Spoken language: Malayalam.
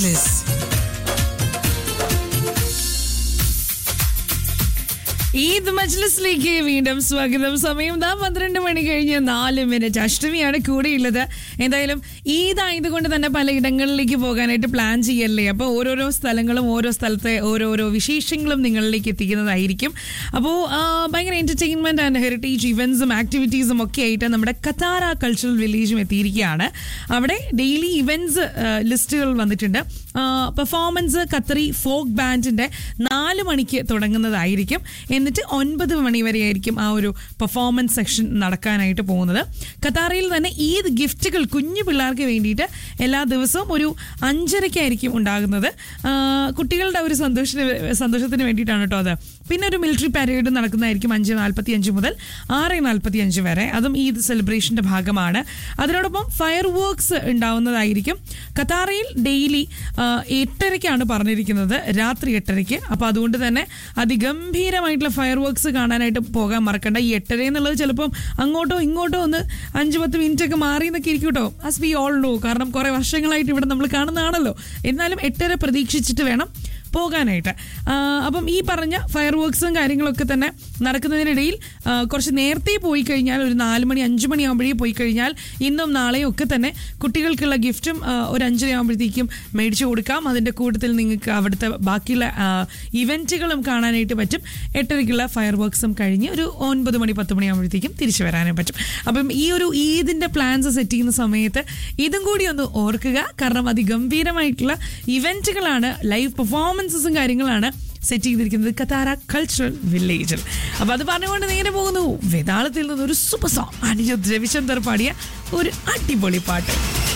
മജ്ലിസ് ഈദ് മജ്ലിസിലേക്ക് വീണ്ടും സ്വാഗതം സമയം ദാ പന്ത്രണ്ട് മണി കഴിഞ്ഞ് നാല് മിനിറ്റ് അഷ്ടമിയാണ് കൂടെയുള്ളത് എന്തായാലും ഈദ് ആയതുകൊണ്ട് തന്നെ പലയിടങ്ങളിലേക്ക് പോകാനായിട്ട് പ്ലാൻ ചെയ്യല്ലേ അപ്പോൾ ഓരോരോ സ്ഥലങ്ങളും ഓരോ സ്ഥലത്തെ ഓരോരോ വിശേഷങ്ങളും നിങ്ങളിലേക്ക് എത്തിക്കുന്നതായിരിക്കും അപ്പോൾ ഭയങ്കര എന്റർടൈൻമെന്റ് ആൻഡ് ഹെറിറ്റേജ് ഇവന്റ്സും ആക്ടിവിറ്റീസും ഒക്കെ ആയിട്ട് നമ്മുടെ കത്താര കൾച്ചറൽ വില്ലേജും എത്തിയിരിക്കുകയാണ് അവിടെ ഡെയിലി ഇവന്റ്സ് ലിസ്റ്റുകൾ വന്നിട്ടുണ്ട് പെർഫോമൻസ് ഖത്തറി ഫോക്ക് ബാൻഡിന്റെ നാല് മണിക്ക് തുടങ്ങുന്നതായിരിക്കും എന്നിട്ട് ഒൻപത് മണി വരെ ആയിരിക്കും ആ ഒരു പെർഫോമൻസ് സെക്ഷൻ നടക്കാനായിട്ട് പോകുന്നത് ഖത്താറിൽ തന്നെ ഈദ് ഗിഫ്റ്റുകൾ കുഞ്ഞു പിള്ളേർക്ക് വേണ്ടിയിട്ട് എല്ലാ ദിവസവും ഒരു അഞ്ചരയ്ക്കായിരിക്കും ഉണ്ടാകുന്നത് ആ, കുട്ടികളുടെ ഒരു സന്തോഷത്തിന് സന്തോഷത്തിന് വേണ്ടിയിട്ടാണ് കേട്ടോ അത് പിന്നെ ഒരു മിലിറ്ററി പരേഡ് നടക്കുന്നതായിരിക്കും അഞ്ച് നാൽപ്പത്തി അഞ്ച് മുതൽ ആറ് നാൽപ്പത്തി അഞ്ച് വരെ അതും ഈദ് സെലിബ്രേഷന്റെ ഭാഗമാണ് അതിനോടൊപ്പം ഫയർ വർക്ക്സ് ഉണ്ടാവുന്നതായിരിക്കും ഖത്താറയിൽ ഡെയിലി എട്ടരയ്ക്കാണ് പറഞ്ഞിരിക്കുന്നത് രാത്രി എട്ടരയ്ക്ക് അപ്പോൾ അതുകൊണ്ട് തന്നെ അതിഗംഭീരമായിട്ടുള്ള ഫയർ വർക്ക്സ് കാണാനായിട്ട് പോകാൻ മറക്കണ്ട ഈ എട്ടര എന്നുള്ളത് ചിലപ്പം അങ്ങോട്ടോ ഇങ്ങോട്ടോ ഒന്ന് അഞ്ച് പത്ത് മിനിറ്റ് ഒക്കെ മാറി എന്നൊക്കെ ഇരിക്കും കേട്ടോ ആസ് വി ഓൾ നോ കാരണം കുറേ വർഷങ്ങളായിട്ട് ഇവിടെ നമ്മൾ കാണുന്നതാണല്ലോ എന്നാലും എട്ടര പ്രതീക്ഷിച്ചിട്ട് വേണം പോകാനായിട്ട് ആ, അപ്പം ഈ പറഞ്ഞ ഫയർ വർക്ക്സും കാര്യങ്ങളൊക്കെ തന്നെ നടക്കുന്നതിനിടയിൽ ആ, കുറച്ച് നേരത്തെ പോയി കഴിഞ്ഞാൽ ഒരു നാല് മണി അഞ്ച് മണി ആകുമ്പോഴേ പോയി കഴിഞ്ഞാൽ ഇന്നും നാളെയും ഒക്കെ തന്നെ കുട്ടികൾക്കുള്ള ഗിഫ്റ്റും ആ, ഒരു അഞ്ചര ആകുമ്പോഴത്തേക്കും മേടിച്ചു കൊടുക്കാം അതിൻ്റെ കൂട്ടത്തിൽ നിങ്ങൾക്ക് അവിടുത്തെ ബാക്കിയുള്ള ഇവൻറ്റുകളും കാണാനായിട്ട് പറ്റും എട്ടരയ്ക്കുള്ള ഫയർ വർക്ക്സും കഴിഞ്ഞ് ഒരു ഒൻപത് മണി പത്ത് മണി ആകുമ്പോഴത്തേക്കും തിരിച്ചു വരാനും പറ്റും അപ്പം ഈ ഒരു ഈദിൻ്റെ പ്ലാൻസ് സെറ്റ് ചെയ്യുന്ന സമയത്ത് ഇതും കൂടി ഒന്ന് ഓർക്കുക കാരണം അതിഗംഭീരമായിട്ടുള്ള ഇവൻറ്റുകളാണ് ലൈവ് പെർഫോമൻസസും കാര്യങ്ങളാണ് സെറ്റ് ചെയ്തിരിക്കുന്നത് കത്താര കൾച്ചറൽ വില്ലേജിൽ അപ്പൊ അത് പറഞ്ഞുകൊണ്ട് നേരെ പോകുന്നു വേതാളത്തിൽ നിന്ന് ഒരു സൂപ്പർ സോങ് അനിരുദ്ധ് രവിചന്ദർ പാടിയ ഒരു അടിപൊളി പാട്ട്